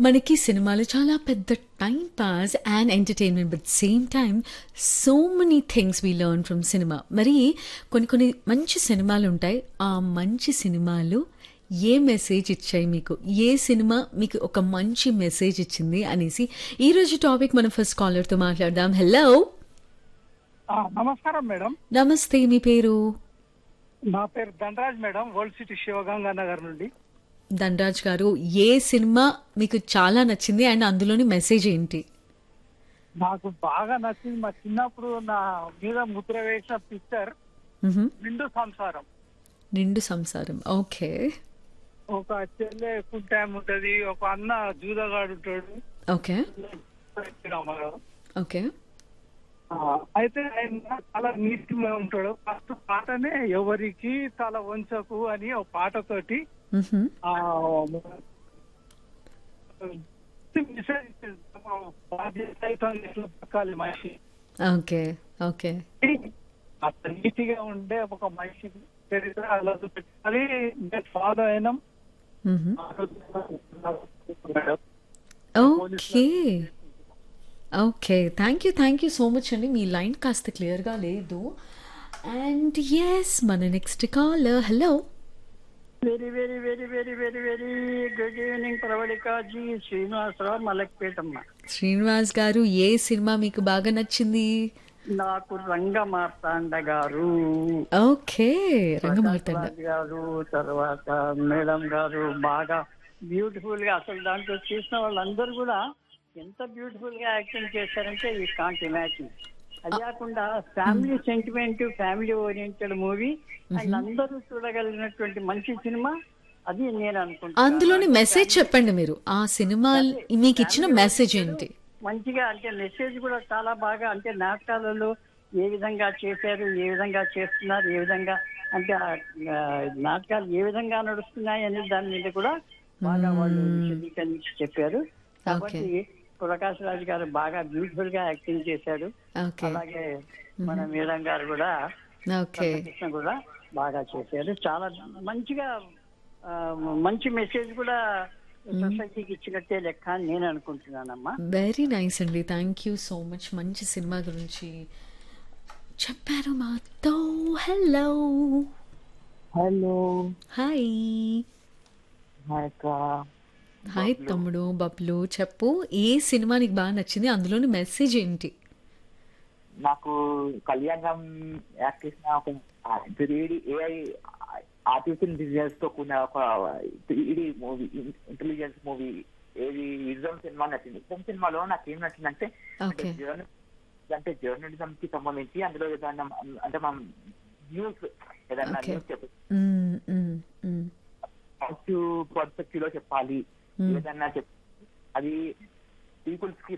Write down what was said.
మనకి సినిమాలు చాలా పెద్ద time pass and entertainment but same time so many things we learn from cinema మరి కొన్ని కొన్ని మంచి సినిమాలు ఉంటాయి ఆ మంచి సినిమాలు ఏ మెసేజ్ ఇచ్చాయి మీకు ఏ సినిమా మీకు ఒక మంచి మెసేజ్ ఇచ్చింది అనేసి ఈరోజు టాపిక్ మనం ఫస్ట్ కాలర్తో మాట్లాడదాం హలో ఆ, నమస్కారం మేడం నమస్తే మీ పేరు నా పేరు Dhanraj madam world city Shivaganga Nagar నుండి ధనరాజ్ గారు ఏ సినిమా మీకు చాలా నచ్చింది అండ్ అందులోని మెసేజ్ ఏంటి నాకు బాగా నచ్చింది మా చిన్నప్పుడు నా మీద ముద్ర వేసిన పిక్చర్ మ్హూ. నిండు సంసారం నిండు సంసారం ఓకే ఒక చెల్లె ఫుల్ టైం ఉంటది ఒక అన్న జూదగాడు ఉంటాడు ఓకే రామారావు ఓకే ఆ, అయితే ఆయన చాలా నీట్ గా ఉంటాడు ఫస్ట్ పాటనే ఎవరికి తల వంచకు అని ఒక పాటతోటి మ్హూ. ఆ మెసేజ్ ఇచ్చేది. బాధ్యత అయితే ఎట్లా బతకాలి మనిషి ఓకే ఓకే అంత నీతిగా ఉండే ఒక మనిషి చరిత్ర అలా చూపెట్టాలి నేను ఫాలో అయినాం మ్హూ. Madam. Okay okay thank you thank you so much అండి మీ లైన్ కాస్త క్లియర్గా లేదు అండ్ ఎస్ మన next call hello very very very very very very good evening Pravalika ji Srinivasa Rao మలక్పేటమ్మ శ్రీనివాస్ గారు ఏ సినిమా మీకు బాగా నచ్చింది నాకు రంగ మార్తాండ గారు ఓకే రంగమార్తండ రాజ్ గారు తర్వాత మేడం గారు బాగా బ్యూటిఫుల్ గా అసలు దాంట్లో చూసిన వాళ్ళందరూ కూడా ఎంత బ్యూటిఫుల్ గా యాక్టింగ్ చేశారంటే ఈ కాంట్ ఇమాజిన్ అది కాకుండా family sentiment family oriented movie and అందరూ చూడగలిగినటువంటి మంచి సినిమా అది నేను అనుకుంటున్నాను అందులోని మెసేజ్ చెప్పండి మీరు ఆ సినిమా మీకు ఇచ్చిన మెసేజ్ ఏంటి మంచిగా అంటే మెసేజ్ కూడా చాలా బాగా అంటే నాటకాలలో ఏ విధంగా చేశారు ఏ విధంగా చేస్తున్నారు ఏ విధంగా అంటే ఆ, ఆ, నాటకాలు ఏ విధంగా నడుస్తున్నాయి అనే దాని మీద కూడా బాగా వాళ్ళు విశదీకరించి చెప్పారు కాబట్టి ప్రకాష్ రాజ్ గారు బాగా బ్యూటిఫుల్ గా యాక్టింగ్ చేశారు ఓకే అలాగే మన మేడం గారు కూడా ఓకే కృష్ణ కూడా బాగా చేశారు చాలా మంచిగా ఆ, మంచి మెసేజ్ కూడా సొసైటీకి ఇచ్చినట్టే లెక్క అని నేను అనుకుంటున్నానమ్మా వెరీ నైస్ అండి థ్యాంక్ యూ సో మచ్ మంచి సినిమా గురించి చెప్పారు మాతో హలో హలో హాయ్ హాయ్ అక్క హాయ్ తమ్ముడు బబ్లు చెప్పు ఏ సినిమా నీకు బాగా నచ్చింది అందులోని మెసేజ్ ఏంటి నాకు కళ్యాణం యాక్ట్ చేసిన ఒక త్రీ ఏఐ ఆర్టిఫిషియల్ ఇంటెలిజెన్స్ తో కూడిన ఒక త్రీ మూవీ ఇంటెలిజెన్స్ మూవీ ఏది విజన్ సినిమా నచ్చింది విజన్ సినిమాలో నాకు ఏం నచ్చిందంటే ఓకే జర్న అంటే జర్నలిజం కి సంబంధించి అందులో ఏదైనా అంటే మనం న్యూస్ ఏదైనా Okay. న్యూస్ చెప్ప మ్మ్, మ్మ్, మ్మ్. పాజిటివ్ పర్స్పెక్టివ్ లో చెప్పాలి ఏదైనా చెప్ అది పీపుల్స్ కి